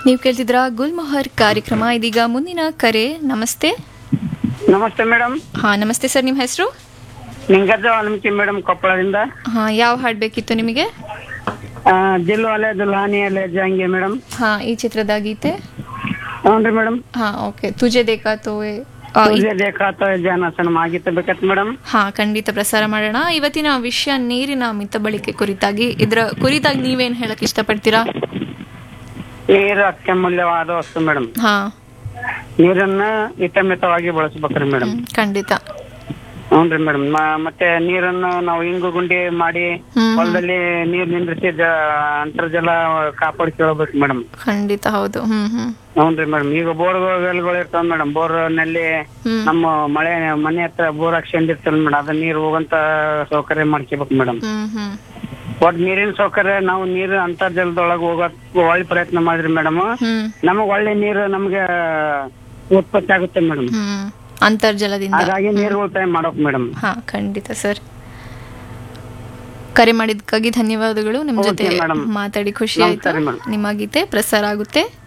ನೀವು ಕೇಳ್ತಿದ್ರ ಗುಲ್ಮೊಹರ್ ಕಾರ್ಯಕ್ರಮ ಇದೀಗ ಮುಂದಿನ ಕರೆ ನಮಸ್ತೆ ನಮಸ್ತೆ ಮೇಡಮ್ ಹಾ ನಮಸ್ತೆ ಸರ್ ನಿಮ್ಮ ಹೆಸರು ನಿಂಗಜ್ಜ ವಾಲ್ಮೀಕಿ ಮೇಡಮ್ ಕೊಪ್ಪಳದಿಂದ ಹಾ ಯಾವ ಹಾಡು ಬೇಕಿತ್ತು ನಿಮಗೆ ಆ, ದಿಲ್ ವಾಲೆ ದುಲ್ಹಾನಿ ಅಲೆ ಜಾಂಗೆ ಮೇಡಮ್ ಹಾ ಈ ಚಿತ್ರದ ಗೀತೆ ಹ್ಞೂ ಮೇಡಮ್ ಹಾ ಓಕೆ ತುಜೆ ದೇಖಾ ತೋ ಏ- ಆ, ಈ- ಪೂಜೆ ಬೇಕಾತ ಜಾನಸನ ಆಗಿತ್ತು ಬೇಕತ್ ಮೇಡಮ್ ಹಾ ಖಂಡಿತ ಪ್ರಸಾರ ಮಾಡೋಣ ಇವತ್ತಿನ ವಿಷಯ ನೀರಿನ ಮಿತ ಬಳಕೆ ಕುರಿತಾಗಿ ಇದ್ರ ಕುರಿತಾಗಿ ನೀವೇನ್ ಹೇಳಕ್ ಇಷ್ಟಪಡ್ತೀರಾ ನೀರು ಅತ್ಯಮೂಲ್ಯವಾದ ವಸ್ತು ಮೇಡಮ್ ಹಾ ನೀರನ್ನ ಹಿತಮಿತವಾಗಿ ಬಳಸ್ಬೇಕ್ರಿ ಮೇಡಮ್ ಹ್ಮ್, ಖಂಡಿತ ಹ್ಞೂ ಮೇಡಮ್ ಮತ್ತೆ ನೀರನ್ನು ನಾವು ಇಂಗು ಗುಂಡಿ ಮಾಡಿ ಹ್ಮ್. ಹೊಲದಲ್ಲಿ ನೀರ್ ನಿಂದ್ರಿಸಿ ಜ ಅಂತರ್ಜಲ ಕಾಪಾಡ್ಕೊಳ್ಬೇಕು ಮೇಡಮ್ ಖಂಡಿತ ಹೌದು ಹ್ಮ್ ಹ್ಮ್ ಹ್ಞೂ ಮೇಡಮ್ ಈಗ ಬೋರ್ವೆಲ್ಗಳು ಇರ್ತಾವ ಮೇಡಮ್ ಬೋರ್ ನಲ್ಲಿ ಹ್ಮ್ ನಮ್ಮ ಮಳೆ ಮನೆ ಹತ್ರ ಬೋರ್ ಹಾಕ್ಸ್ಕೊಂಡಿರ್ತಲ್ಲ ಮೇಡಮ್ ಅದ ನೀರು ಹೋಗಂತ ಸೌಕರ್ಯ ಮಾಡ್ಕೋಬೇಕು ಮೇಡಮ್ ಹ್ಮ್ ಹ್ಮ್ ಒಟ್ ನೀರಿನ ಸೌಕರ್ಯ ನಾವು ನೀರು ಅಂತರ್ಜಲದೊಳಗೆ ಹೋಗಕ್ ಒಳ್ಳೆ ಪ್ರಯತ್ನ ಮಾಡಿದ್ರಿ ಮೇಡಮ್ ಹ್ಮ್ ನಮಗ್ ಒಳ್ಳೆ ನೀರು ನಮ್ಗೆ ಉತ್ಪತ್ತಿ ಆಗುತ್ತೆ ಮೇಡಮ್ ಹ್ಮ್ ಅಂತರ್ಜಲದಿಂದ ಹಾಗಾಗಿ ನೀರು ಉಳಿತಾಯ ಮಾಡೋಕ್ ಮೇಡಮ್ ಹಾ ಖಂಡಿತ ಸರ್ ಕರೆ ಮಾಡಿದ್ದಕ್ಕಾಗಿ ಧನ್ಯವಾದಗಳು ನಿಮ್ Okay, ಜೊತೆ madam. ಮಾತಾಡಿ ಖುಷಿ ಆಯ್ತು ನಮಸ್ಕಾರ, madam. ನಿಮ್ಮ ಗೀತೆ ಪ್ರಸಾರ ಆಗುತ್ತೆ